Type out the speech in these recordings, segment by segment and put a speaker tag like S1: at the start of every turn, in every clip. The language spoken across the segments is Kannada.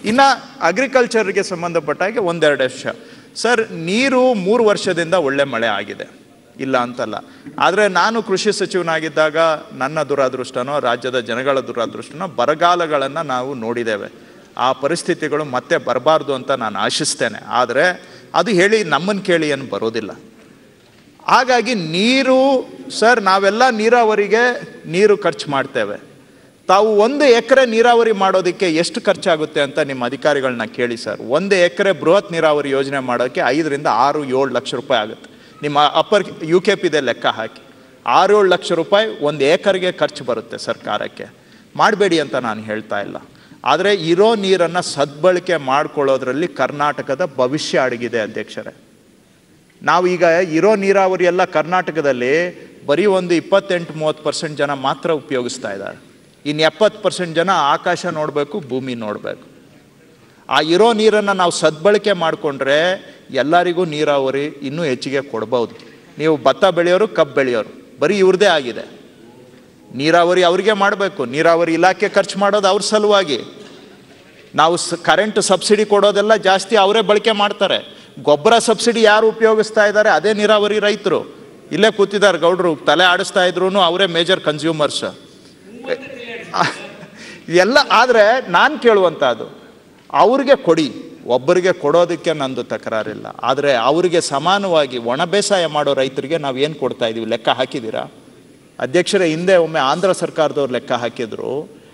S1: ಇನ್ನು ಅಗ್ರಿಕಲ್ಚರ್ಗೆ ಸಂಬಂಧಪಟ್ಟ ಹಾಗೆ ಒಂದೆರಡು ವರ್ಷ ಸರ್ ನೀರು ಮೂರು ವರ್ಷದಿಂದ ಒಳ್ಳೆ ಮಳೆ ಆಗಿದೆ ಇಲ್ಲ ಅಂತಲ್ಲ ಆದರೆ ನಾನು ಕೃಷಿ ಸಚಿವನಾಗಿದ್ದಾಗ ನನ್ನ ದುರಾದೃಷ್ಟನೋ ರಾಜ್ಯದ ಜನಗಳ ದುರಾದೃಷ್ಟನೋ ಬರಗಾಲಗಳನ್ನು ನಾವು ನೋಡಿದ್ದೇವೆ ಆ ಪರಿಸ್ಥಿತಿಗಳು ಮತ್ತೆ ಬರಬಾರ್ದು ಅಂತ ನಾನು ಆಶಿಸ್ತೇನೆ ಆದರೆ ಅದು ಹೇಳಿ ನಮ್ಮನ್ನು ಕೇಳಿ ಏನು ಬರೋದಿಲ್ಲ ಹಾಗಾಗಿ ನೀರು ಸರ್ ನಾವೆಲ್ಲ ನೀರಾವರಿಗೆ ನೀರು ಖರ್ಚು ಮಾಡ್ತೇವೆ ತಾವು ಒಂದು ಎಕರೆ ನೀರಾವರಿ ಮಾಡೋದಕ್ಕೆ ಎಷ್ಟು ಖರ್ಚಾಗುತ್ತೆ ಅಂತ ನಿಮ್ಮ ಅಧಿಕಾರಿಗಳನ್ನ ಕೇಳಿ ಸರ್ ಒಂದು ಎಕರೆ ಬೃಹತ್ ನೀರಾವರಿ ಯೋಜನೆ ಮಾಡೋಕ್ಕೆ ಐದರಿಂದ ಆರು ಏಳು ಲಕ್ಷ ರೂಪಾಯಿ ಆಗುತ್ತೆ ನಿಮ್ಮ ಅಪ್ಪರ್ ಯು ಕೆ ಪಿದೆ ಲೆಕ್ಕ ಹಾಕಿ ಆರು ಏಳು ಲಕ್ಷ ರೂಪಾಯಿ ಒಂದು ಏಕರ್ಗೆ ಖರ್ಚು ಬರುತ್ತೆ ಸರ್ಕಾರಕ್ಕೆ ಮಾಡಬೇಡಿ ಅಂತ ನಾನು ಹೇಳ್ತಾ ಇಲ್ಲ ಆದರೆ ಇರೋ ನೀರನ್ನು ಸದ್ಬಳಕೆ ಮಾಡ್ಕೊಳ್ಳೋದ್ರಲ್ಲಿ ಕರ್ನಾಟಕದ ಭವಿಷ್ಯ ಅಡಗಿದೆ ಅಧ್ಯಕ್ಷರೇ ನಾವು ಈಗ ಇರೋ ನೀರಾವರಿ ಎಲ್ಲ ಕರ್ನಾಟಕದಲ್ಲಿ ಬರೀ ಒಂದು ಇಪ್ಪತ್ತೆಂಟು ಮೂವತ್ತು ಪರ್ಸೆಂಟ್ ಜನ ಮಾತ್ರ ಉಪಯೋಗಿಸ್ತಾ ಇದ್ದಾರೆ ಇನ್ನು ಎಪ್ಪತ್ತು ಪರ್ಸೆಂಟ್ ಜನ ಆಕಾಶ ನೋಡಬೇಕು ಭೂಮಿ ನೋಡಬೇಕು ಆ ಇರೋ ನೀರನ್ನು ನಾವು ಸದ್ಬಳಕೆ ಮಾಡಿಕೊಂಡ್ರೆ ಎಲ್ಲರಿಗೂ ನೀರಾವರಿ ಇನ್ನೂ ಹೆಚ್ಚಿಗೆ ಕೊಡ್ಬೋದು ನೀವು ಭತ್ತ ಬೆಳೆಯೋರು ಕಬ್ಬು ಬೆಳೆಯೋರು ಬರೀ ಇವ್ರದ್ದೇ ಆಗಿದೆ ನೀರಾವರಿ ಅವ್ರಿಗೆ ಮಾಡಬೇಕು ನೀರಾವರಿ ಇಲಾಖೆ ಖರ್ಚು ಮಾಡೋದು ಅವ್ರ ಸಲುವಾಗಿ ನಾವು ಸ ಕರೆಂಟ್ ಸಬ್ಸಿಡಿ ಕೊಡೋದೆಲ್ಲ ಜಾಸ್ತಿ ಅವರೇ ಬಳಕೆ ಮಾಡ್ತಾರೆ ಗೊಬ್ಬರ ಸಬ್ಸಿಡಿ ಯಾರು ಉಪಯೋಗಿಸ್ತಾ ಇದ್ದಾರೆ ಅದೇ ನೀರಾವರಿ ರೈತರು ಇಲ್ಲೇ ಕೂತಿದ್ದಾರೆ ಗೌಡ್ರು ತಲೆ ಆಡಿಸ್ತಾ ಇದ್ರು ಅವರೇ ಮೇಜರ್ ಕನ್ಸ್ಯೂಮರ್ಸ್ ಎಲ್ಲ ಆದರೆ ನಾನು ಕೇಳುವಂಥದ್ದು ಅವ್ರಿಗೆ ಕೊಡಿ ಒಬ್ಬರಿಗೆ ಕೊಡೋದಕ್ಕೆ ನಂದು ತಕರಾರಿಲ್ಲ ಆದರೆ ಅವರಿಗೆ ಸಮಾನವಾಗಿ ಒಣ ಬೇಸಾಯ ಮಾಡೋ ರೈತರಿಗೆ ನಾವು ಏನು ಕೊಡ್ತಾ ಇದ್ದೀವಿ ಲೆಕ್ಕ ಹಾಕಿದ್ದೀರಾ ಅಧ್ಯಕ್ಷರೇ ಹಿಂದೆ ಒಮ್ಮೆ ಆಂಧ್ರ ಸರ್ಕಾರದವ್ರು ಲೆಕ್ಕ ಹಾಕಿದ್ರು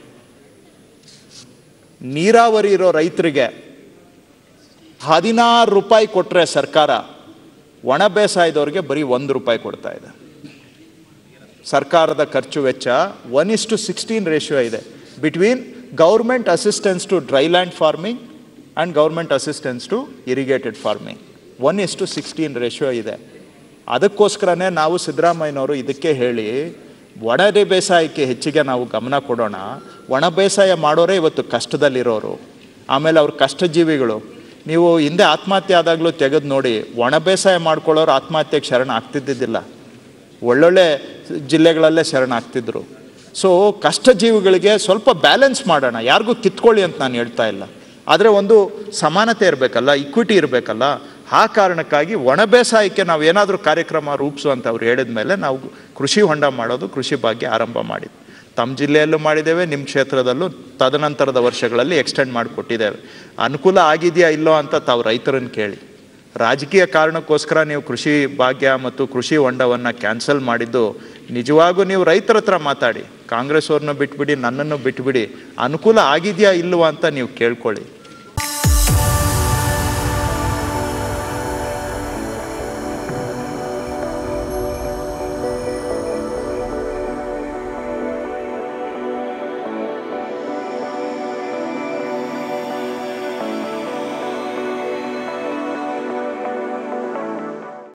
S1: ನೀರಾವರಿ ಇರೋ ರೈತರಿಗೆ ಹದಿನಾರು ರೂಪಾಯಿ ಕೊಟ್ಟರೆ ಸರ್ಕಾರ ಒಣ ಬೇಸಾಯದವ್ರಿಗೆ ಬರೀ ಒಂದು ರೂಪಾಯಿ ಕೊಡ್ತಾ ಇದೆ ಸರ್ಕಾರದ ಖರ್ಚು ವೆಚ್ಚ one is to sixteen ratio ಇದೆ between government assistance to dryland farming and government assistance to irrigated farming one is to sixteen ratio ಇದೆ ಅದಕ್ಕೋಸ್ಕರನೇ ನಾವು ಸಿದ್ದರಾಮಯ್ಯನವರು ಇದಕ್ಕೆ ಹೇಳಿ ಒಣ ಬೇಸಾಯಕ್ಕೆ ಹೆಚ್ಚಿಗೆ ನಾವು ಗಮನ ಕೊಡೋಣ ಒಣ ಬೇಸಾಯ ಮಾಡೋರೇ ಇವತ್ತು ಕಷ್ಟದಲ್ಲಿರೋರು ಆಮೇಲೆ ಅವ್ರ ಕಷ್ಟಜೀವಿಗಳು ನೀವು ಹಿಂದೆ ಆತ್ಮಹತ್ಯೆ ಆದಾಗಲೂ ತೆಗೆದು ನೋಡಿ ಒಣ ಬೇಸಾಯ ಮಾಡ್ಕೊಳ್ಳೋರು ಆತ್ಮಹತ್ಯೆಗೆ ಶರಣ ಆಗ್ತಿದ್ದಿದ್ದಿಲ್ಲ ಒಳ್ಳೊಳ್ಳೆ ಜಿಲ್ಲೆಗಳಲ್ಲೇ ಶರಣಾಗ್ತಿದ್ರು ಸೊ ಕಷ್ಟಜೀವಿಗಳಿಗೆ ಸ್ವಲ್ಪ ಬ್ಯಾಲೆನ್ಸ್ ಮಾಡೋಣ ಯಾರಿಗೂ ಕಿತ್ಕೊಳ್ಳಿ ಅಂತ ನಾನು ಹೇಳ್ತಾ ಇಲ್ಲ ಆದರೆ ಒಂದು ಸಮಾನತೆ ಇರಬೇಕಲ್ಲ ಇಕ್ವಿಟಿ ಇರಬೇಕಲ್ಲ ಆ ಕಾರಣಕ್ಕಾಗಿ ಒಣ ಬೇಸಾಯಕ್ಕೆ ನಾವು ಏನಾದರೂ ಕಾರ್ಯಕ್ರಮ ರೂಪಿಸು ಅಂತ ಅವ್ರು ಹೇಳಿದ ಮೇಲೆ ನಾವು ಕೃಷಿ ಹೊಂಡ ಮಾಡೋದು ಕೃಷಿ ಭಾಗ್ಯ ಆರಂಭ ಮಾಡಿದ್ವಿ ತಮ್ಮ ಜಿಲ್ಲೆಯಲ್ಲೂ ಮಾಡಿದ್ದೇವೆ ನಿಮ್ಮ ಕ್ಷೇತ್ರದಲ್ಲೂ ತದನಂತರದ ವರ್ಷಗಳಲ್ಲಿ ಎಕ್ಸ್ಟೆಂಡ್ ಮಾಡಿಕೊಟ್ಟಿದ್ದೇವೆ ಅನುಕೂಲ ಆಗಿದೆಯಾ ಇಲ್ಲೋ ಅಂತ ತಾವು ರೈತರನ್ನು ಕೇಳಿ ರಾಜಕೀಯ ಕಾರಣಕ್ಕೋಸ್ಕರ ನೀವು ಕೃಷಿ ಭಾಗ್ಯ ಮತ್ತು ಕೃಷಿ ಹೊಂಡವನ್ನು ಕ್ಯಾನ್ಸಲ್ ಮಾಡಿದ್ದು ನಿಜವಾಗೂ ನೀವು ರೈತರ ಹತ್ರ ಮಾತಾಡಿ ಕಾಂಗ್ರೆಸ್ ಅವ್ರನ್ನ ಬಿಟ್ಬಿಡಿ ನನ್ನನ್ನು ಬಿಟ್ಬಿಡಿ ಅನುಕೂಲ ಆಗಿದೆಯಾ ಇಲ್ವಾ ಅಂತ ನೀವು ಕೇಳ್ಕೊಳ್ಳಿ